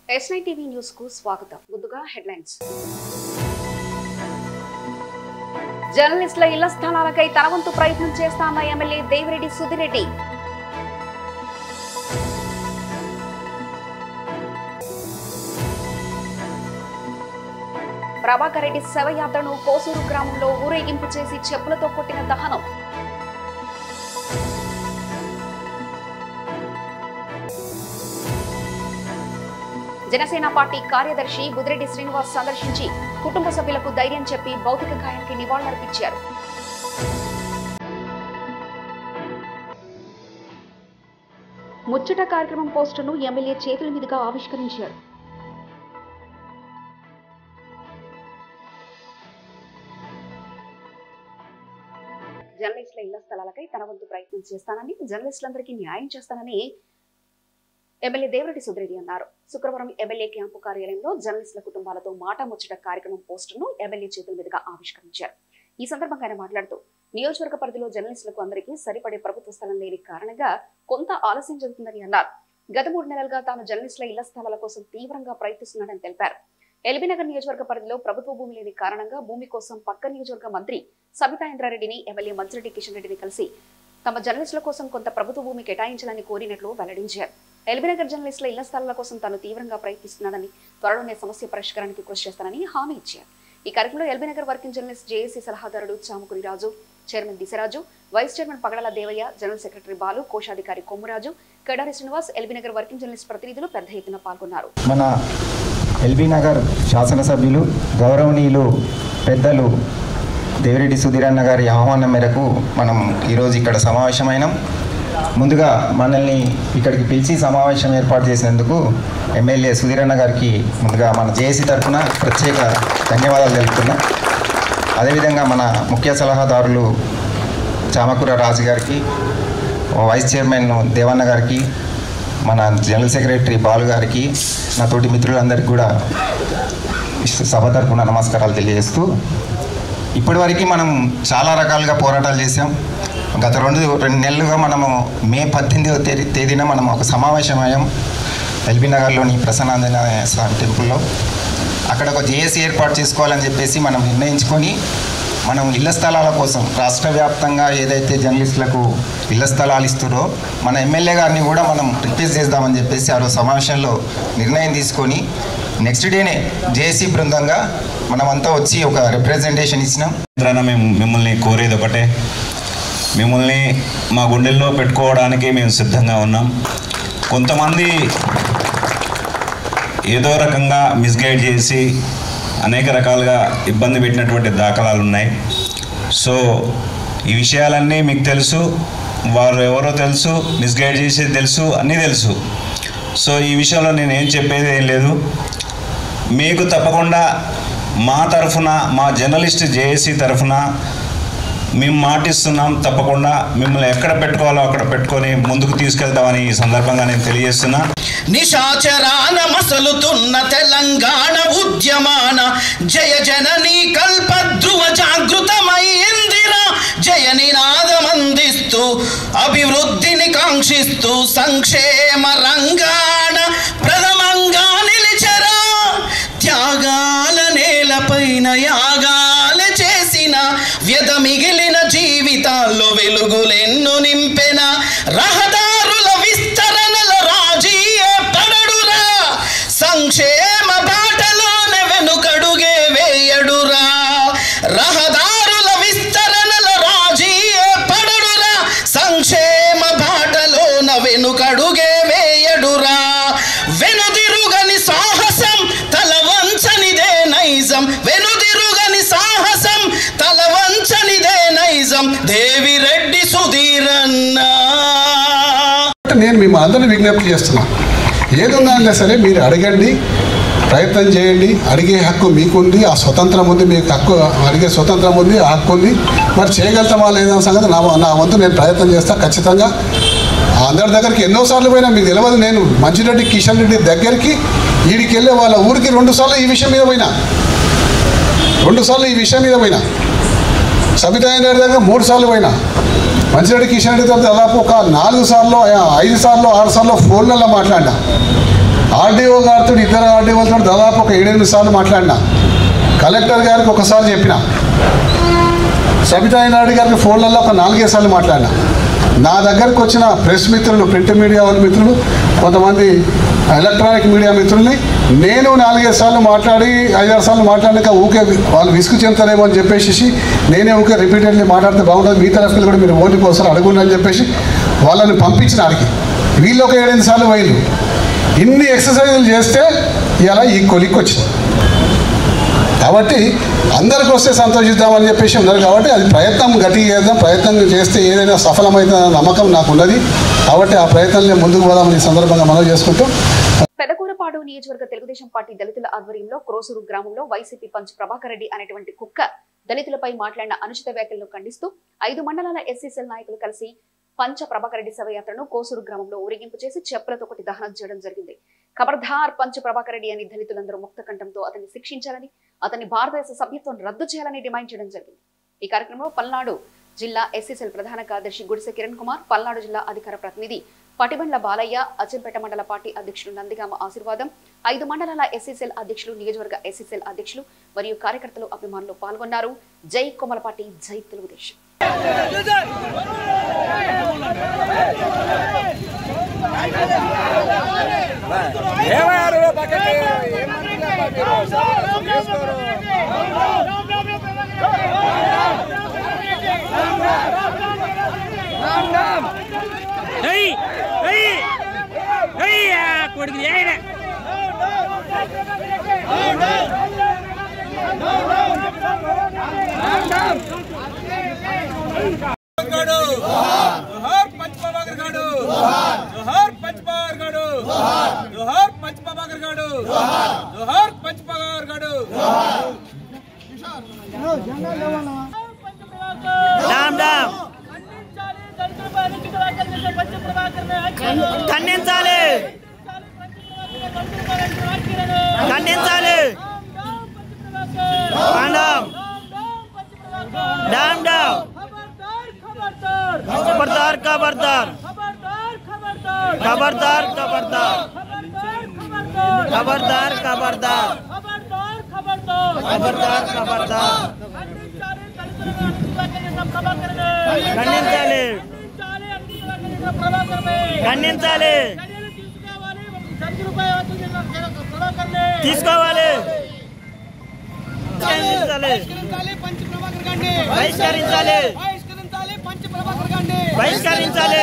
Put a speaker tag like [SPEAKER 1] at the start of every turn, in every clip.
[SPEAKER 1] Yes nine TV news కు స్వాగతం ముందుగా హెడ్లైన్స్ జర్నలిస్టుల ఇళ్ల స్థానాలకై తన వంతు ప్రయత్నం చేస్తాన్న ఎమ్మెల్యే దేవిరెడ్డి సుధిరెడ్డి ప్రభాకర్ రెడ్డి శవయాత్రను కోసూరు గ్రామంలో ఊరేగింపు చేసి చెప్పులతో కొట్టిన దహనం జనసేన పార్టీ కార్యదర్శి బుదిరెడ్డి శ్రీనివాస్ సందర్శించి కుటుంబ సభ్యులకు ధైర్యం చెప్పి భౌతిక గాయానికి నివాళులర్పించారు ముచ్చట కార్యక్రమం పోస్టును ఎమ్మెల్యే చేతుల మీదుగా ఆవిష్కరించారు జర్నలిస్టుల ఇళ్ల స్థలాలకై తన వంతు ప్రయత్నం చేస్తానని జర్నలిస్టులందరికీ న్యాయం చేస్తానని ఎమ్మెల్యే దేవరెడ్డి సుధిరెడ్డి అన్నారు శుక్రవారం ఎమ్మెల్యే క్యాంపు కార్యాలయంలో జర్నలిస్టుల కుటుంబాలతో మాట ముచ్చట కార్యక్రమం పోస్టును ఎమ్మెల్యే చేతుల మీదుగా ఆవిష్కరించారు ఈ సందర్భంగా ఆయన మాట్లాడుతూ నియోజకవర్గ పరిధిలో జర్నలిస్టులకు అందరికీ సరిపడే ప్రభుత్వ స్థలం లేని కారణంగా కొంత ఆలస్యం జరుగుతుందని అన్నారు గత మూడు నెలలుగా తాను జర్నలిస్టుల ఇళ్ల స్థలాల కోసం తీవ్రంగా ప్రయత్నిస్తున్నాడని తెలిపారు ఎల్బీనగర్ నియోజకవర్గ పరిధిలో ప్రభుత్వ భూమి లేని కారణంగా భూమి కోసం పక్క నియోజకవర్గ మంత్రి సబితా ఇంద్రారెడ్డిని ఎమ్మెల్యే మంచిరెడ్డి కిషన్ రెడ్డిని కలిసి తమ జర్నలిస్టుల కోసం కొంత ప్రభుత్వ భూమి కేటాయించాలని కోరినట్లు వెల్లడించారు ఎల్బీనగర్ జర్నలిస్టుల ఇళ్ల స్థలాల కోసం తాను తీవ్రంగా ప్రయత్నిస్తున్నానని త్వరలోనే సమస్య పరిష్కారానికి కృషి చేస్తానని హామీ ఇచ్చారు ఈ కార్యక్రమంలో ఎల్బీనగర్ వర్కింగ్ జర్నలిస్ట్ జేఏసీ సలహాదారుడు Chamukuri Raju chairman Disharaju vice chairman Pagadala Devaiah general secretary Balu కోశాధికారి కొమ్మురాజు కేడారి శ్రీనివాస్ ఎల్బీనగర్ వర్కింగ్ జర్నలిస్ట్ ప్రతినిధులు పెద్ద ఎత్తున పాల్గొన్నారు
[SPEAKER 2] మన ఎల్బీ నగర్ శాసనసభ్యులు గౌరవనీయులు పెద్దలు దేవిరెడ్డి సుధీరన్న గారి ఆహ్వానం మేరకు మనం ఈరోజు ఇక్కడ సమావేశమైనాం ముందుగా మనల్ని ఇక్కడికి పిలిచి సమావేశం ఏర్పాటు చేసినందుకు ఎమ్మెల్యే సుధీరన్న గారికి ముందుగా మన జేఏసీ తరఫున ప్రత్యేక ధన్యవాదాలు తెలుపుతున్నాం అదేవిధంగా మన ముఖ్య సలహాదారులు చామకూర రాజు గారికి వైస్ చైర్మన్ దేవన్న గారికి మన జనరల్ సెక్రటరీ బాలు గారికి నా తోటి మిత్రులందరికీ కూడా సభ తరపున నమస్కారాలు తెలియజేస్తూ ఇప్పటివరకు మనం చాలా రకాలుగా పోరాటాలు చేసాం గత రెండు రెండు నెలలుగా మనము మే పద్దెనిమిదవ తేదీ తేదీన మనం ఒక సమావేశం అయ్యాం ఎల్బీ నగర్లోని ప్రసన్నాంజనేయ స్వామి టెంపుల్లో అక్కడ ఒక జేఏసీ ఏర్పాటు చేసుకోవాలని చెప్పేసి మనం నిర్ణయించుకొని మనం ఇళ్ల స్థలాల కోసం రాష్ట్ర వ్యాప్తంగా ఏదైతే జర్నలిస్టులకు ఇళ్ల స్థలాలు ఇస్తారో మన ఎమ్మెల్యే గారిని కూడా మనం రిక్వెస్ట్ చేద్దామని చెప్పేసి ఆ రోజు సమావేశంలో నిర్ణయం తీసుకొని నెక్స్ట్ డేనే జేఏసీ బృందంగా మనమంతా వచ్చి ఒక రిప్రజెంటేషన్ ఇచ్చినాం
[SPEAKER 3] మిత్రాన మేము మిమ్మల్ని కోరేది ఒకటే మిమ్మల్ని మా గుండెల్లో పెట్టుకోవడానికి మేము సిద్ధంగా ఉన్నాం కొంతమంది ఏదో రకంగా మిస్గైడ్ చేసి అనేక రకాలుగా ఇబ్బంది పెట్టినటువంటి దాఖలాలు ఉన్నాయి సో ఈ విషయాలన్నీ మీకు తెలుసు వారు ఎవరో తెలుసు మిస్గైడ్ చేసేది తెలుసు అన్నీ తెలుసు సో ఈ విషయంలో నేను ఏం చెప్పేది ఏం లేదు మీకు తప్పకుండా మా తరఫున మా జర్నలిస్ట్ జేఏసీ తరఫున మేము మాటిస్తున్నాం తప్పకుండా మిమ్మల్ని ఎక్కడ పెట్టుకోవాలో అక్కడ పెట్టుకొని ముందుకు తీసుకెళ్తామని ఈ సందర్భంగా నేను తెలియజేస్తున్నా
[SPEAKER 4] నిశాచరాన మసలుతున్న తెలంగాణ ఉద్యమాన జయ జనని కల్పద్రువ జాగృతమైందిరా జయ నినాదమందిస్తూ అభివృద్ధిని కాంక్షిస్తూ సంక్షేమ రంగాన ప్రథమంగా నిలిచరా త్యాగాల నేలపైన యాగాల చేసిన వ్యధ మిగిలిన జీవితాల్లో వెలుగులెన్ను నింపెన రహదారుల విస్తరణల రాజీయ పడడురా సంక్షేమ బాటలోనే వెనుకడుగే వేయడురా రహదారుల విస్తరణల రాజీయ పడడురా సంక్షేమ బాటలోన వెనుకడుగే వేయడురా వెనుదిరుగని సాహసం తల వంచనిదే నైజం వెనుదిరుగని సాహసం తల వంచనిదే నైజం దేవిరెడ్డి సుధీరన్నా
[SPEAKER 5] నేను మేము అందరినీ విజ్ఞప్తి చేస్తున్నా ఏదున్నా సరే మీరు అడగండి ప్రయత్నం చేయండి అడిగే హక్కు మీకుంది ఆ స్వతంత్రం ఉంది మీకు హక్కు అడిగే స్వతంత్రం ఉంది ఆ హక్కు ఉంది మరి చేయగలుగుతామా లేదా సంగతి నా నా వంతు నేను ప్రయత్నం చేస్తా ఖచ్చితంగా అందరి దగ్గరికి ఎన్నోసార్లు పోయినా మీకు తెలియదు నేను మంచిరెడ్డి కిషన్ రెడ్డి దగ్గరికి వీడికి వెళ్ళే వాళ్ళ ఊరికి రెండు సార్లు ఈ విషయం మీద పోయినా రెండు సార్లు ఈ విషయం మీద పోయినా సబితా గారి దగ్గర మూడు సార్లు పోయినా మంచిరెడ్డి కిషన్ రెడ్డితో దాదాపు ఒక నాలుగు సార్లు ఐదు సార్లు ఆరు సార్లు ఫోన్లలో మాట్లాడినా ఆర్డీఓ గారితో ఇద్దరు ఆర్డీఓలతో దాదాపు ఒక ఏడెనిమిది సార్లు మాట్లాడినా కలెక్టర్ గారికి ఒకసారి చెప్పిన సబితా నాయుడు గారికి ఫోన్లలో ఒక నాలుగైదు సార్లు మాట్లాడినా నా దగ్గరకు వచ్చిన ప్రెస్ మిత్రులు ప్రింట్ మీడియా వాళ్ళ మిత్రులు కొంతమంది ఎలక్ట్రానిక్ మీడియా మిత్రుల్ని నేను నాలుగైదు సార్లు మాట్లాడి ఐదారు సార్లు మాట్లాడినాక ఊకే వాళ్ళు విసుగు చెందుతారేమో అని చెప్పేసి నేనే ఊకే రిపీటెడ్లీ మాట్లాడితే బాగుంటుంది మీ తరఫున కూడా మీరు ఓన్లీ కోసం అడగండి అని చెప్పేసి వాళ్ళని పంపించిన ఆడికి వీళ్ళు ఒక ఏడెనిమిది సార్లు పోయిండు ఇన్ని ఎక్సర్సైజులు చేస్తే ఇలా ఈ కొలిక్కి వచ్చింది కాబట్టి అందరికి వస్తే సంతోషిద్దామని చెప్పేసి ఉన్నారు కాబట్టి అది ప్రయత్నం గట్టిగా చేద్దాం ప్రయత్నం చేస్తే ఏదైనా సఫలమవుతుందన్న నమ్మకం నాకు ఉన్నది కాబట్టి ఆ ప్రయత్నంలో ముందుకు పోదామని ఈ సందర్భంగా మనం చేసుకుంటూ
[SPEAKER 1] పెదకూరపాడు నియోజకవర్గ తెలుగుదేశం పార్టీ దళితుల ఆధ్వర్యంలో క్రోసూరు గ్రామంలో వైసీపీ పంచ్ ప్రభాకర్ రెడ్డి అనేటువంటి కుక్క దళితులపై మాట్లాడిన అనుచిత వ్యాఖ్యలను ఖండిస్తూ ఐదు మండలాల ఎస్సీసీఎల్ నాయకులు కలిసి పంచ ప్రభాకర్ రెడ్డి శవయాత్రను కోసూరు గ్రామంలో ఊరేగింపు చేసి చెప్పులతో ఒకటి దహనం చేయడం జరిగింది ఖబర్దార్ పంచ ప్రభాకర్ రెడ్డి అని దళితులందరూ ముక్త కంఠంతో అతన్ని శిక్షించాలని అతని భారతదేశ సభ్యత్వం రద్దు చేయాలని డిమాండ్ చేయడం జరిగింది ఈ కార్యక్రమంలో పల్నాడు జిల్లా ఎస్సీసీఎల్ ప్రధాన కార్యదర్శి గుడిసె కిరణ్ కుమార్ పల్నాడు జిల్లా అధికార ప్రతినిధి పటిబండ్ల బాలయ్య అచ్చంపేట మండల పార్టీ అధ్యక్షులు నందిగామ ఆశీర్వాదం ఐదు మండలాల ఎస్సీసీఎల్ అధ్యక్షులు నియోజకవర్గ ఎస్సీసీఎల్ అధ్యక్షులు మరియు కార్యకర్తలు అభిమానులు పాల్గొన్నారు జై కొమలపాటి జై తెలుగుదేశం
[SPEAKER 6] ఏయ్ ఏయ్ ఏయ్ ఆ కొడుకు ఏయ్
[SPEAKER 7] గాడు జోహార్ పంచబాబర్ గాడు జోహార్ పంచబాబర్ గాడు జోహార్ పంచబాబర్ గాడు జోహార్ పంచబాబర్ గాడు
[SPEAKER 6] డామ్ డామ్ ఖండించాలి ఖండించాలి పాండం డామ్ డామ్ ఖబర్దార్ ఖబర్దార్ ఖబర్దార్ ఖబర్దార్ ఖబర్దార్ ఖబర్దార్ ఖబర్దార్ ఖబర్దార్ ఖండించాలి ఖండించాలి తీసుకోవాలి ఖండించాలి బహిష్కరించాలి బహిష్కరించాలి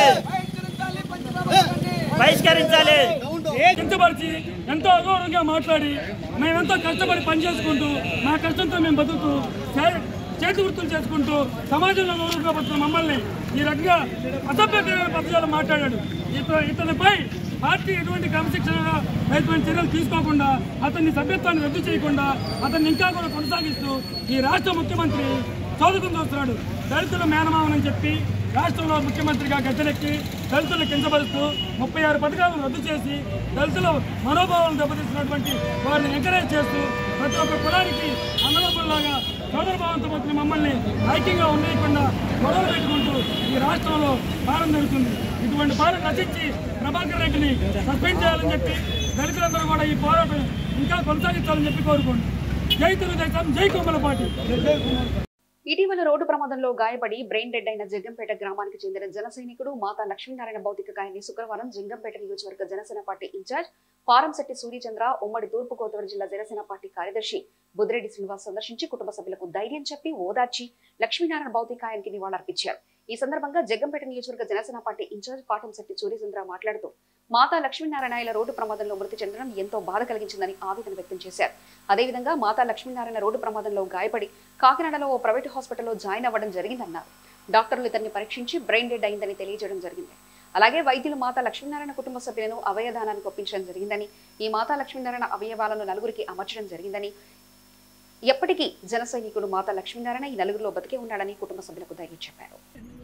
[SPEAKER 6] బహిష్కరించాలి
[SPEAKER 8] కించపరిచి ఎంతో అగౌరవంగా మాట్లాడి మేమెంతో కష్టపడి పనిచేసుకుంటూ మా కష్టంతో మేము బతుకుతూ చే- చేతి వృత్తులు చేసుకుంటూ సమాజంలో గౌరవంగా బతుకున్న మమ్మల్ని ఈ రకంగా అసభ్యకరమైన పద్ధతిలో మాట్లాడాడు ఇత ఇతనిపై పార్టీ ఎటువంటి క్రమశిక్షణ ఎటువంటి చర్యలు తీసుకోకుండా అతన్ని సభ్యత్వాన్ని రద్దు చేయకుండా అతన్ని ఇంకా కూడా కొనసాగిస్తూ ఈ రాష్ట్ర ముఖ్యమంత్రి చదువుకుని వస్తున్నాడు దళితుల మేనమామని చెప్పి రాష్ట్రంలో ముఖ్యమంత్రిగా గద్దెనెక్కి దళితులను కించపరుస్తూ ముప్పై ఆరు పథకాలను రద్దు చేసి దళితుల మనోభావాలను దెబ్బతీస్తున్నటువంటి వారిని ఎంకరేజ్ చేస్తూ ప్రతి ఒక్క కులానికి అన్నదమ్ముల్లాగా సోదరభావంతో వచ్చిన మమ్మల్ని ఐక్యంగా ఉండేయకుండా గొడవలు పెట్టుకుంటూ ఈ రాష్ట్రంలో పాలన జరుగుతుంది ఇటువంటి పాలన నశించి ప్రభాకర్ రెడ్డిని సస్పెండ్ చేయాలని చెప్పి దళితులందరూ కూడా ఈ పోరాటం ఇంకా కొనసాగించాలని చెప్పి కోరుకోండి జై తెలుగుదేశం జై కొమ్మలపాటి
[SPEAKER 1] ఇటీవల రోడ్డు ప్రమాదంలో గాయపడి బ్రెయిన్ డెడ్ అయిన జగ్గంపేట గ్రామానికి చెందిన జన సైనికుడు మాతా లక్ష్మీనారాయణ భౌతిక కాయాన్ని శుక్రవారం జంగంపేట నియోజకవర్గ జనసేన పార్టీ ఇన్ఛార్జ్ పారంశెట్టి సూర్యచంద్ర ఉమ్మడి తూర్పు గోదావరి జిల్లా జనసేన పార్టీ కార్యదర్శి బుద్రెడ్డి శ్రీనివాస్ సందర్శించి కుటుంబ సభ్యులకు ధైర్యం చెప్పి ఓదార్చి లక్ష్మీనారాయణ భౌతికాయానికి నివాళులర్పించారు ఈ సందర్భంగా జగ్గంపేట నియోజకవర్గ జనసేన పార్టీ ఇన్ఛార్జ్ పాటంశెట్టి సూర్యచంద్ర మాట్లాడుతూ మాతా లక్ష్మీనారాయణ ఇలా రోడ్డు ప్రమాదంలో మృతి చెందడం ఎంతో బాధ కలిగించిందని ఆవేదన వ్యక్తం చేశారు అదేవిధంగా మాతా లక్ష్మీనారాయణ రోడ్డు ప్రమాదంలో గాయపడి కాకినాడలో ఓ ప్రైవేట్ హాస్పిటల్లో జాయిన్ అవ్వడం జరిగిందన్నారు డాక్టర్లు ఇతన్ని పరీక్షించి బ్రెయిన్ డెడ్ అయిందని తెలియజేయడం జరిగింది అలాగే వైద్యులు మాతా లక్ష్మీనారాయణ కుటుంబ సభ్యులను అవయదానానికి ఒప్పించడం జరిగిందని ఈ మాతా లక్ష్మీనారాయణ అవయవాలను నలుగురికి అమర్చడం జరిగిందని ఎప్పటికీ జన సైనికుడు మాతా లక్ష్మీనారాయణ ఈ నలుగురిలో బతికే ఉన్నాడని కుటుంబ సభ్యులకు ధైర్యం చెప్పారు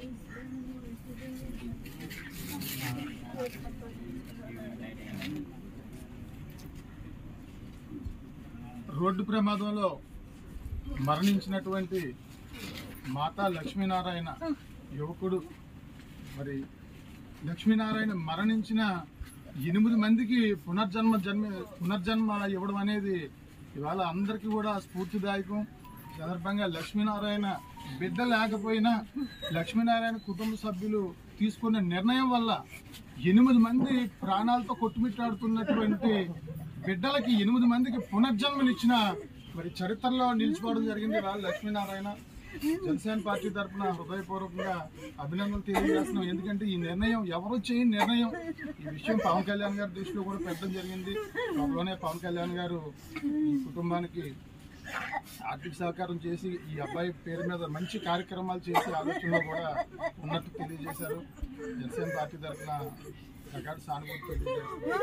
[SPEAKER 9] రోడ్డు ప్రమాదంలో మరణించినటువంటి మాతా లక్ష్మీనారాయణ యువకుడు మరి లక్ష్మీనారాయణ మరణించిన ఎనిమిది మందికి పునర్జన్మ జన్మ పునర్జన్మ ఇవ్వడం అనేది ఇవాళ అందరికీ కూడా స్ఫూర్తిదాయకం ఈ సందర్భంగా లక్ష్మీనారాయణ బిడ్డ లేకపోయినా లక్ష్మీనారాయణ కుటుంబ సభ్యులు తీసుకున్న నిర్ణయం వల్ల ఎనిమిది మంది ప్రాణాలతో కొట్టుమిట్టాడుతున్నటువంటి బిడ్డలకి ఎనిమిది మందికి పునర్జన్మనిచ్చిన మరి చరిత్రలో నిలిచిపోవడం జరిగింది రా లక్ష్మీనారాయణ జనసేన పార్టీ తరఫున హృదయపూర్వకంగా అభినందనలు తెలియజేస్తున్నాం ఎందుకంటే ఈ నిర్ణయం ఎవరు చేయని నిర్ణయం ఈ విషయం పవన్ కళ్యాణ్ గారి దృష్టిలో కూడా పెట్టడం జరిగింది త్వరలోనే పవన్ కళ్యాణ్ గారు ఈ కుటుంబానికి ఆర్థిక సహకారం చేసి ఈ అబ్బాయి పేరు మీద మంచి కార్యక్రమాలు చేసి ఆలోచనలో కూడా ఉన్నట్టు తెలియజేశారు జనసేన పార్టీ తరఫున ప్రకాశ సానుభూతి తెలియజేస్తున్నారు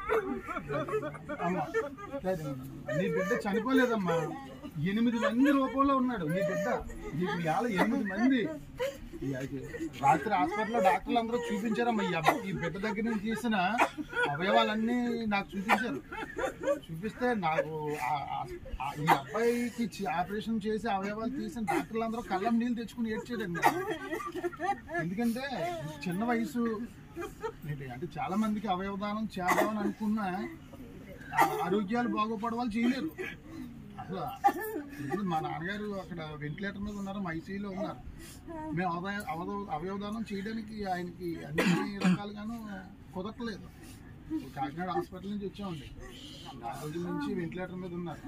[SPEAKER 9] అమ్మా ధైర్యం ఉండండి. నీ బిడ్డ చనిపోలేదమ్మా ఎనిమిది మంది రూపంలో ఉన్నాడు నీ బిడ్డ నీకు ఇవాళ ఎనిమిది మంది ఈ అది రాత్రి హాస్పిటల్లో డాక్టర్లు అందరూ చూపించారమ్మా ఈ అబ్బ- ఈ బిడ్డ దగ్గర నుంచి తీసిన అవయవాలన్నీ నాకు చూపించారు చూపిస్తే నాకు ఆ- ఆ- ఆ- ఈ అబ్బాయికి చి- ఆపరేషన్ చేసి అవయవాలు తీసిన డాక్టర్లు అందరూ కళ్ళం నీళ్ళు తెచ్చుకుని ఏడ్చారండి ఎందుకంటే చిన్న వయసు ఏంటి అంటే చాలా మందికి అవయవదానం చేద్దామని అనుకున్నా ఆ ఆరోగ్యాలు బాగుపడే వాళ్ళు చేయలేరు అసలు ఎందుకంటే మా నాన్నగారు అక్కడ వెంటిలేటర్ మీద ఉన్నారు మా ఐసీయూలో ఉన్నారు మేము అవయ అవద- అవయవదానం చేయడానికి ఆయనకి అన్ని రకాలుగాను కుదరట్లేదు కాకినాడ హాస్పిటల్ నుంచి వచ్చామండి ఆ రోజు నుంచి వెంటిలేటర్ మీద ఉన్నారు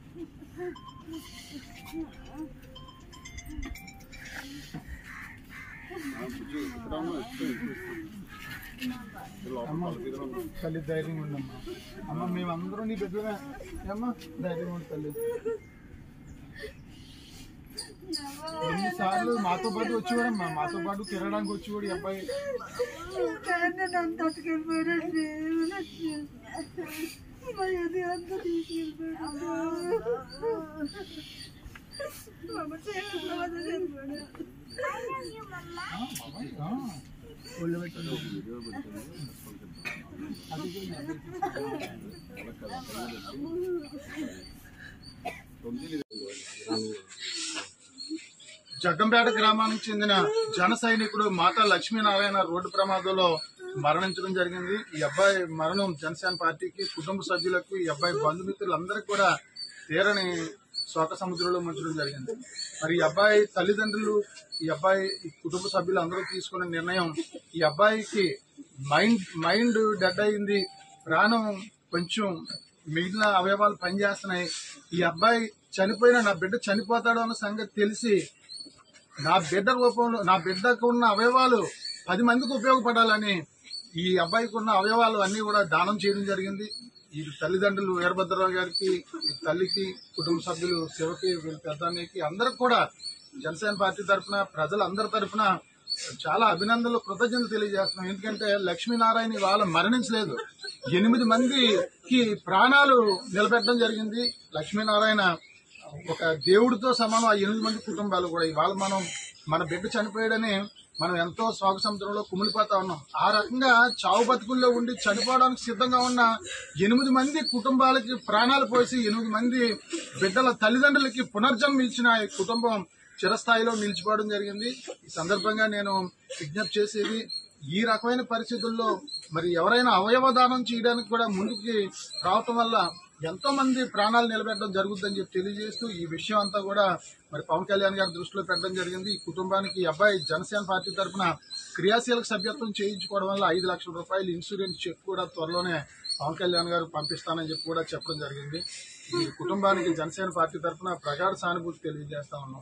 [SPEAKER 9] అమ్మ తల్లి ధైర్యం ఉండమ్మా అమ్మ మేమందరం నీ బిడ్డలే అమ్మ ధైర్యం ఉంది తల్లి ఎన్నిసార్లు మాతో పాటు వచ్చేవాడమ్మా మాతో పాటు తిరగడానికి వచ్చేవాడు ఈ అబ్బాయి ఆ, బాబాయ్, ఆ. ఒళ్ళు పెట్టండి. అది కూడా ఈ అబ్బాయి జగ్గంపేట గ్రామానికి చెందిన జన సైనికుడు మాతా లక్ష్మీనారాయణ రోడ్డు ప్రమాదంలో మరణించడం జరిగింది ఈ అబ్బాయి మరణం జనసేన పార్టీకి కుటుంబ సభ్యులకు ఈ అబ్బాయి బంధుమిత్రులందరికీ కూడా తీరని శోక సముద్రంలో ముంచడం జరిగింది మరి ఈ అబ్బాయి తల్లిదండ్రులు ఈ అబ్బాయి ఈ కుటుంబ సభ్యులు అందరూ తీసుకున్న నిర్ణయం ఈ అబ్బాయికి మైండ్ మైండ్ డెడ్ అయింది ప్రాణం కొంచెం మిగిలిన అవయవాలు పనిచేస్తున్నాయి ఈ అబ్బాయి చనిపోయిన నా బిడ్డ చనిపోతాడు అన్న సంగతి తెలిసి నా బిడ్డ రూపంలో నా బిడ్డకు ఉన్న అవయవాలు పది మందికి ఉపయోగపడాలని ఈ అబ్బాయికి ఉన్న అవయవాలు అన్ని కూడా దానం చేయడం జరిగింది ఈ తల్లిదండ్రులు వీరభద్రరావు గారికి ఈ తల్లికి కుటుంబ సభ్యులు శివకి వీళ్ళ పెద్దన్నకి అందరికి కూడా జనసేన పార్టీ తరఫున ప్రజలందరి తరఫున చాలా అభినందనలు కృతజ్ఞతలు తెలియజేస్తున్నాం ఎందుకంటే లక్ష్మీనారాయణ ఇవాళ మరణించలేదు ఎనిమిది మందికి ప్రాణాలు నిలబెట్టడం జరిగింది లక్ష్మీనారాయణ ఒక దేవుడితో సమానం ఆ ఎనిమిది మంది కుటుంబాలు కూడా ఇవాళ మనం మన బిడ్డ చనిపోయాడని మనం ఎంతో స్వాగ సముద్రంలో కుమిలిపోతా ఉన్నాం ఆ రకంగా చావు బతుకుల్లో ఉండి చనిపోవడానికి సిద్ధంగా ఉన్న ఎనిమిది మంది కుటుంబాలకి ప్రాణాలు పోసి ఎనిమిది మంది బిడ్డల తల్లిదండ్రులకి పునర్జన్మ ఇచ్చిన ఈ కుటుంబం చిరస్థాయిలో నిలిచిపోవడం జరిగింది ఈ సందర్భంగా నేను విజ్ఞప్తి చేసేది ఈ రకమైన పరిస్థితుల్లో మరి ఎవరైనా అవయవ దానం చేయడానికి కూడా ముందుకి రావటం వల్ల ఎంతో మంది ప్రాణాలు నిలబెట్టడం జరుగుతుందని చెప్పి తెలియజేస్తూ ఈ విషయం అంతా కూడా మరి పవన్ కళ్యాణ్ గారి దృష్టిలో పెట్టడం జరిగింది ఈ కుటుంబానికి ఈ అబ్బాయి జనసేన పార్టీ తరఫున క్రియాశీలక సభ్యత్వం చేయించుకోవడం వల్ల ఐదు లక్షల రూపాయలు ఇన్సూరెన్స్ చెక్ కూడా త్వరలోనే పవన్ కళ్యాణ్ గారు పంపిస్తానని చెప్పి కూడా చెప్పడం జరిగింది ఈ కుటుంబానికి జనసేన పార్టీ తరఫున ప్రగాఢ సానుభూతి తెలియజేస్తా ఉన్నాం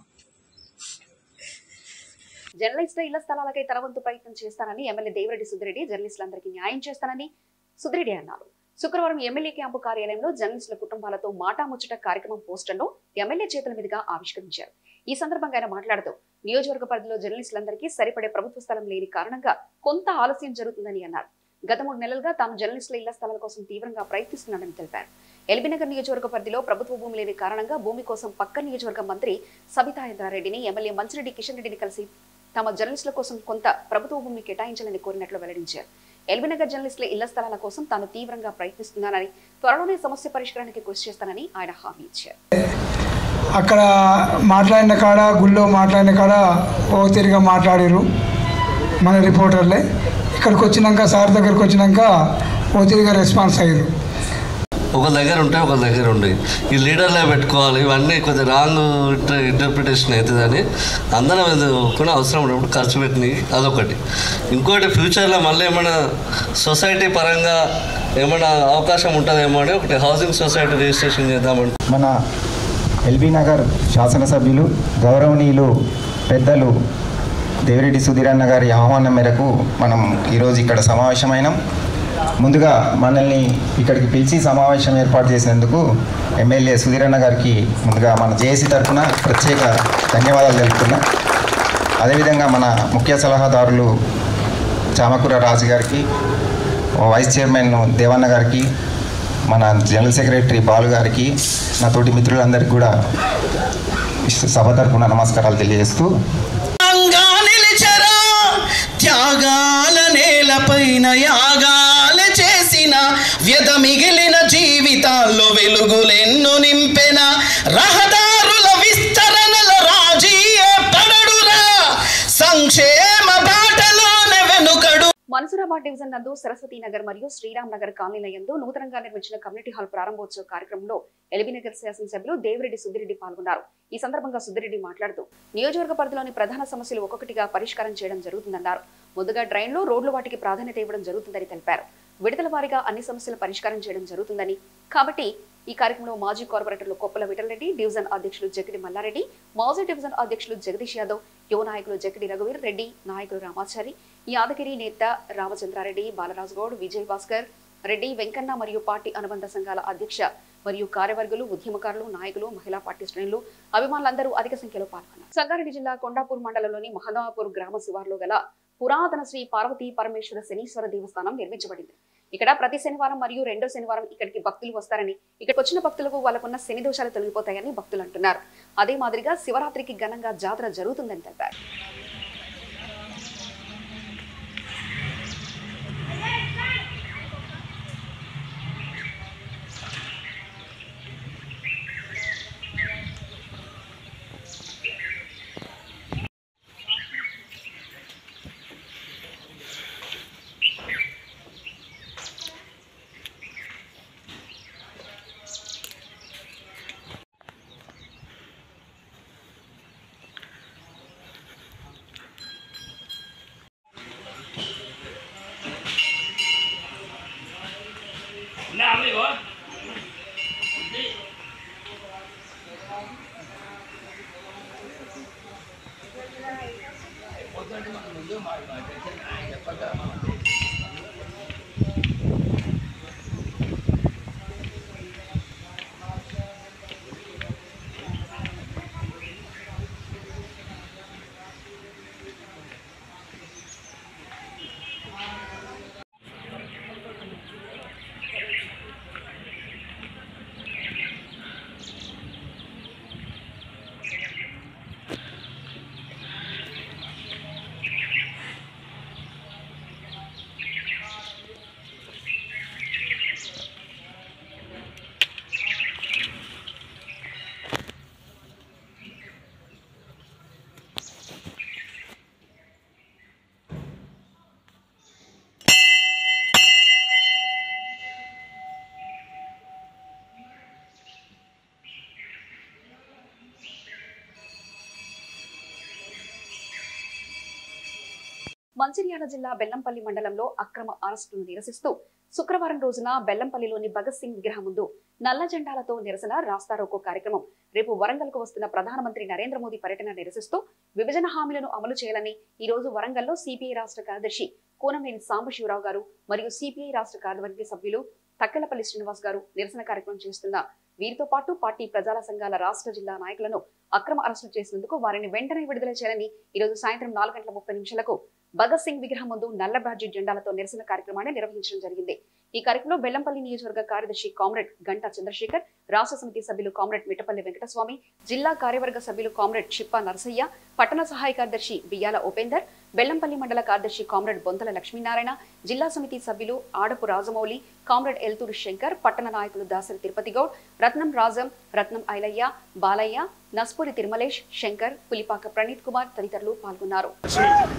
[SPEAKER 1] జర్నలిస్టుల ఇళ్ల స్థలాలకై తన వంతు ప్రయత్నం చేస్తానని ఎమ్మెల్యే దేవిరెడ్డి సుధిరెడ్డి జర్నలిస్టులందరికీ న్యాయం చేస్తానని సుధిరెడ్డి అన్నారు శుక్రవారం ఎమ్మెల్యే క్యాంపు కార్యాలయంలో జర్నలిస్టుల కుటుంబాలతో మాటాముచ్చట కార్యక్రమం పోస్టర్ను ఎమ్మెల్యే చేతుల మీదుగా ఆవిష్కరించారు ఈ సందర్భంగా ఆయన మాట్లాడుతూ నియోజకవర్గ పరిధిలో జర్నలిస్టులందరికీ సరిపడే ప్రభుత్వ స్థలం లేని కారణంగా కొంత ఆలస్యం జరుగుతుందని అన్నారు గత మూడు నెలలుగా తాను జర్నలిస్టుల ఇళ్ల స్థలాల కోసం తీవ్రంగా ప్రయత్నిస్తున్నానని తెలిపారు ఎల్బీనగర్ నియోజకవర్గ పరిధిలో ప్రభుత్వ భూమి లేని కారణంగా భూమి కోసం పక్క నియోజకవర్గ మంత్రి సబితా ఇంద్రారెడ్డిని ఎమ్మెల్యే మంచిరెడ్డి కిషన్ రెడ్డిని కలిసి తమ జర్నలిస్టుల కోసం కొంత ప్రభుత్వ భూమి కేటాయించాలని కోరినట్లు వెల్లడించారు ఎల్బీనగర్ జర్నలిస్టుల ఇళ్ల స్థలాల కోసం తాను తీవ్రంగా ప్రయత్నిస్తున్నానని త్వరలోనే సమస్య పరిష్కారానికి కృషి చేస్తానని ఆయన హామీ ఇచ్చారు
[SPEAKER 10] అక్కడ మాట్లాడిన కాడ గుళ్ళో మాట్లాడిన కాడ ఓ తిరిగా మాట్లాడారు మన రిపోర్టర్లే ఇక్కడికి వచ్చినాక సార్ దగ్గరికి వచ్చినాక పూర్తిగా రెస్పాన్స్ అయ్యారు
[SPEAKER 11] ఒక దగ్గర ఉంటాయి ఒక దగ్గర ఉండయి ఈ లీడర్లే పెట్టుకోవాలి ఇవన్నీ కొద్దిగా రాంగ్ ఇంటర్ప్రిటేషన్ అవుతుందని అందరం ఇది కూడా అవసరం ఉన్నప్పుడు ఖర్చు పెట్టినవి అదొకటి ఇంకోటి ఫ్యూచర్లో మళ్ళీ ఏమైనా సొసైటీ పరంగా ఏమైనా అవకాశం ఉంటుందేమో అని ఒకటి హౌసింగ్ సొసైటీ రిజిస్ట్రేషన్ చేద్దామంటే
[SPEAKER 2] మన ఎల్బీ నగర్ శాసనసభ్యులు గౌరవనీయులు పెద్దలు దేవిరెడ్డి సుధీరన్న గారి ఆహ్వానం మేరకు మనం ఈరోజు ఇక్కడ సమావేశమైనాం ముందుగా మనల్ని ఇక్కడికి పిలిచి సమావేశం ఏర్పాటు చేసినందుకు ఎమ్మెల్యే సుధీరన్న గారికి ముందుగా మన జేఏసీ తరఫున ప్రత్యేక ధన్యవాదాలు తెలుపుతున్నాం అదేవిధంగా మన ముఖ్య సలహాదారులు చామకూర రాజు గారికి వైస్ చైర్మన్ దేవన్న గారికి మన జనరల్ సెక్రటరీ బాలు గారికి నా తోటి మిత్రులందరికీ కూడా సభ తరపున నమస్కారాలు తెలియజేస్తూ
[SPEAKER 4] అంగా నిలిచరా త్యాగాల నేలపైన యాగాల చేసిన వ్యధ మిగిలిన జీవితాల్లో వెలుగులెన్ను నింపెన రహదారుల విస్తరణల రాజీయే పడడురా సంక్షేమ బాటలోనే వెనుకడు
[SPEAKER 1] మన్సూరాబాద్ డివిజన్ నందు సరస్వతి నగర్ మరియు శ్రీరామ్ నగర్ కాలనీల యందు నూతనంగా నిర్మించిన కమ్యూనిటీ హాల్ ప్రారంభోత్సవ కార్యక్రమంలో ఎల్బీనగర్ శాసనసభ్యులు దేవిరెడ్డి సుద్దిరెడ్డి పాల్గొన్నారు ఈ సందర్భంగా సుద్దిరెడ్డి మాట్లాడుతూ నియోజకవర్గ పరిధిలోని ప్రధాన సమస్యలు ఒక్కొక్కటిగా పరిష్కారం చేయడం జరుగుతుందన్నారు ముందుగా డ్రైన్లు రోడ్లు వాటికి ప్రాధాన్యత ఇవ్వడం జరుగుతుందని తెలిపారు విడతల వారీగా అన్ని సమస్యలు పరిష్కారం చేయడం జరుగుతుందని కాబట్టి ఈ కార్యక్రమంలో మాజీ కార్పొరేటర్లు కొప్పల విఠలరెడ్డి డివిజన్ అధ్యక్షులు జగడి మల్లారెడ్డి మాజీ డివిజన్ అధ్యక్షులు జగదీష్ యాదవ్ యువ నాయకులు జగడి రఘువీర్ రెడ్డి నాయకులు రామాచారి యాదగిరి నేత రామచంద్రారెడ్డి బాలరాజు గౌడ్ విజయ్ భాస్కర్ రెడ్డి వెంకన్న మరియు పార్టీ అనుబంధ సంఘాల అధ్యక్ష మరియు కార్యవర్గులు ఉద్యమకారులు నాయకులు మహిళా పార్టీ శ్రేణులు అభిమానులందరూ అధిక సంఖ్యలో పాల్గొన్నారు సంగారెడ్డి జిల్లా కొండాపూర్ మండలంలోని మహదాపూర్ గ్రామ శివార్లో గల పురాతన శ్రీ పార్వతీ పరమేశ్వర శనీశ్వర దేవస్థానం నిర్మించబడింది ఇక్కడ ప్రతి శనివారం మరియు రెండో శనివారం ఇక్కడికి భక్తులు వస్తారని ఇక్కడికి వచ్చిన భక్తులకు వాళ్ళకున్న శని దోషాలు తొలగిపోతాయని భక్తులు అంటున్నారు అదే మాదిరిగా శివరాత్రికి ఘనంగా జాతర జరుగుతుందని తెలిపారు మంచిర్యాల జిల్లా బెల్లంపల్లి మండలంలో అక్రమ అరెస్టును నిరసిస్తూ శుక్రవారం రోజున బెల్లంపల్లిలోని భగత్ సింగ్ విగ్రహం ముందు నల్ల జెండాలతో నిరసన రాస్తారోకో కార్యక్రమం రేపు వరంగల్కు వస్తున్న ప్రధానమంత్రి నరేంద్ర మోదీ పర్యటన నిరసిస్తూ విభజన హామీలను అమలు చేయాలని ఈ రోజు వరంగల్లో సిపిఐ రాష్ట్ర కార్యదర్శి కూనంనేని సాంబశివరావు గారు మరియు సిపిఐ రాష్ట్ర కార్యవర్గ సభ్యులు తక్కెలపల్లి శ్రీనివాస్ గారు నిరసన కార్యక్రమం చేస్తున్న వీరితో పాటు పార్టీ ప్రజా సంఘాల రాష్ట్ర జిల్లా నాయకులను అక్రమ అరెస్టు చేసినందుకు వారిని వెంటనే విడుదల చేయాలని ఈ రోజు సాయంత్రం నాలుగు గంటల ముప్పై నిమిషాలకు భగత్ సింగ్ విగ్రహం ముందు నల్ల బ్యాడ్జీ జెండాలతో నిరసన కార్యక్రమాన్ని నిర్వహించడం జరిగింది ఈ కార్యక్రమంలో బెల్లంపల్లి నియోజకవర్గ కార్యదర్శి కామ్రేడ్ గంటా చంద్రశేఖర్ రాష్ట్ర సమితి సభ్యులు కామ్రేడ్ మిట్టపల్లి వెంకటస్వామి జిల్లా కార్యవర్గ సభ్యులు కామ్రేడ్ చిప్ప నరసయ్య పట్టణ సహాయ కార్యదర్శి బియ్యాల ఉపేందర్ బెల్లంపల్లి మండల కార్యదర్శి కామ్రేడ్ బొంతల లక్ష్మీనారాయణ జిల్లా సమితి సభ్యులు ఆడపు రాజమౌళి కామ్రేడ్ ఎల్తూరు శంకర్ పట్టణ నాయకులు దాసరి తిరుపతి గౌడ్ రత్నం రాజం రత్నం ఐలయ్య బాలయ్య నస్పూరి తిరుమలేష్ శంకర్ పులిపాక ప్రణీత్ కుమార్ తదితరులు పాల్గొన్నారు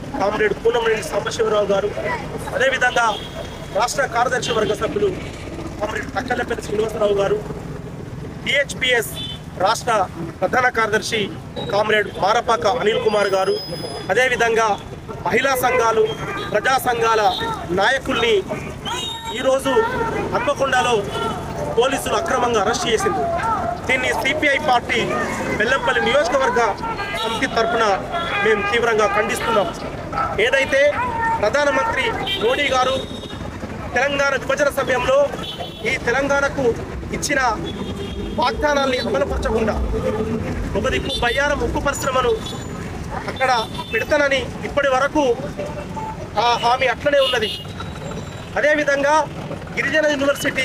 [SPEAKER 12] కామ్రేడ్ పూనంరెడ్డి సాంబశివరావు గారు అదేవిధంగా రాష్ట్ర కార్యదర్శి వర్గ సభ్యులు కామ్రేడ్ తక్కలపల్లి శ్రీనివాసరావు గారు టిహెచ్పిఎస్ రాష్ట్ర ప్రధాన కార్యదర్శి కామ్రేడ్ మారపాక అనిల్ కుమార్ గారు అదేవిధంగా మహిళా సంఘాలు ప్రజా సంఘాల నాయకుల్ని ఈరోజు హన్మకొండలో పోలీసులు అక్రమంగా అరెస్ట్ చేసింది దీన్ని సిపిఐ పార్టీ బెల్లంపల్లి నియోజకవర్గ సమితి తరఫున మేము తీవ్రంగా ఖండిస్తున్నాం ఏదైతే ప్రధానమంత్రి మోడీ గారు తెలంగాణ విభజన సమయంలో ఈ తెలంగాణకు ఇచ్చిన వాగ్దానాల్ని అమలుపరచకుండా ఒక దిక్కు బయ్యారం ఉక్కు పరిశ్రమను అక్కడ పెడతానని ఇప్పటి వరకు ఆ హామీ అట్లనే ఉన్నది అదేవిధంగా గిరిజన యూనివర్సిటీ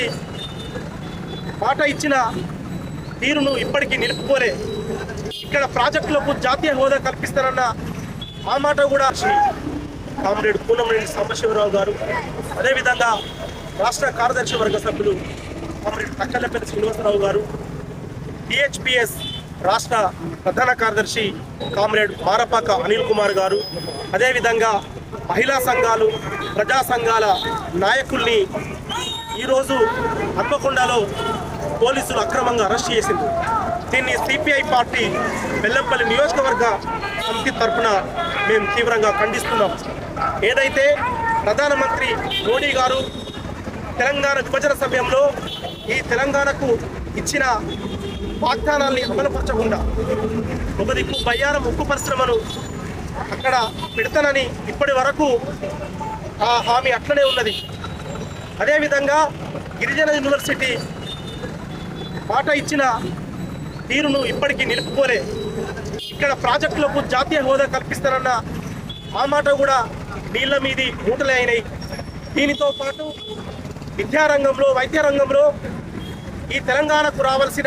[SPEAKER 12] మాట ఇచ్చిన తీరును ఇప్పటికీ నిలుపుకోలే ఇక్కడ ప్రాజెక్టులకు జాతీయ హోదా కల్పిస్తారన్న ఆ మాట కూడా శ్రీ కామ్రేడ్ పూనంరెడ్డి సాంబశివరావు గారు అదేవిధంగా రాష్ట్ర కార్యదర్శి వర్గ సభ్యులు కామ్రేడ్ తక్కలపల్లి శ్రీనివాసరావు గారు టిహెచ్పిఎస్ రాష్ట్ర ప్రధాన కార్యదర్శి కామ్రేడ్ మారపాక అనిల్ కుమార్ గారు అదేవిధంగా మహిళా సంఘాలు ప్రజా సంఘాల నాయకుల్ని ఈరోజు హన్మకొండలో పోలీసులు అక్రమంగా అరెస్ట్ చేసింది దీన్ని సిపిఐ పార్టీ బెల్లంపల్లి నియోజకవర్గ సమితి తరఫున మేము తీవ్రంగా ఖండిస్తున్నాం ఏదైతే ప్రధానమంత్రి మోడీ గారు తెలంగాణ విభజన సమయంలో ఈ తెలంగాణకు ఇచ్చిన వాగ్దానాల్ని అమలుపరచకుండా ఒక దిక్కు బయ్యారం ఉక్కు పరిశ్రమను అక్కడ పెడతానని ఇప్పటి వరకు ఆ హామీ అట్లనే ఉన్నది అదేవిధంగా గిరిజన యూనివర్సిటీ మాట ఇచ్చిన తీరును ఇప్పటికీ నిలుపుకోలే ఇక్కడ ప్రాజెక్టులకు జాతీయ హోదా కల్పిస్తారన్న ఆ మాట కూడా నీళ్ల మీది మూటలే అయినాయి దీనితో పాటు విద్యారంగంలో వైద్య రంగంలో ఈ తెలంగాణకు రావాల్సిన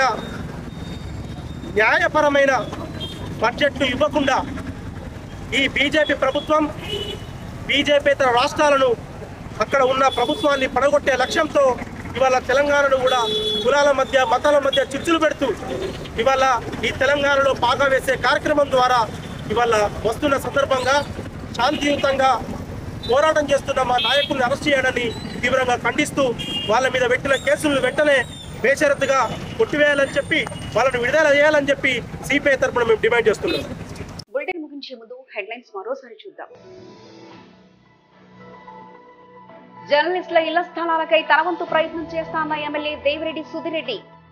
[SPEAKER 12] న్యాయపరమైన బడ్జెట్ను ఇవ్వకుండా ఈ బీజేపీ ప్రభుత్వం బీజేపీతర రాష్ట్రాలను అక్కడ ఉన్న ప్రభుత్వాన్ని పడగొట్టే లక్ష్యంతో ఇవాళ తెలంగాణను కూడా కులాల మధ్య మతాల మధ్య చిచ్చులు పెడుతూ ఇవాళ ఈ తెలంగాణలో పాగా వేసే కార్యక్రమం ద్వారా ఇవాళ వస్తున్న సందర్భంగా శాంతియుతంగా పోరాటం చేస్తున్న మా నాయకుల్ని అరెస్ట్ చేయడాన్ని తీవ్రంగా ఖండిస్తూ వాళ్ళ మీద పెట్టిన కేసులను వెంటనే బేషరతుగా కొట్టివేయాలని చెప్పి వాళ్ళని విడుదల చేయాలని చెప్పి సిపిఐ తరఫున మేము డిమాండ్ చేస్తున్నాం
[SPEAKER 1] బులెటిన్ ముగించే ముందు హెడ్లైన్స్ మరోసారి చూద్దాం జర్నలిస్టుల ఇళ్ల స్థలాలకై తన వంతు ప్రయత్నం చేస్తాన్న ఎమ్మెల్యే దేవిరెడ్డి సుధిరెడ్డి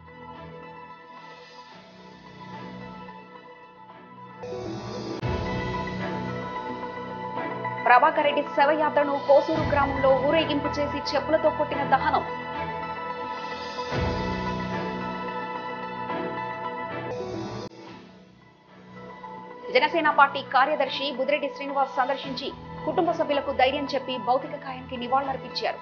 [SPEAKER 1] ప్రభాకర్ రెడ్డి శవయాత్రను కోసూరు గ్రామంలో ఊరేగింపు చేసి చెప్పులతో కొట్టిన దహనం జనసేన పార్టీ కార్యదర్శి బుదిరెడ్డి శ్రీనివాస్ సందర్శించి కుటుంబ సభ్యులకు ధైర్యం చెప్పి భౌతిక కాయానికి నివాళులర్పించారు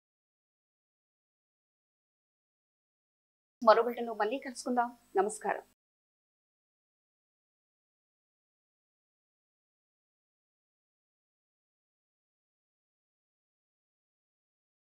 [SPEAKER 1] మరో బిడ్డలో మళ్ళీ కలుసుకుందాం నమస్కారం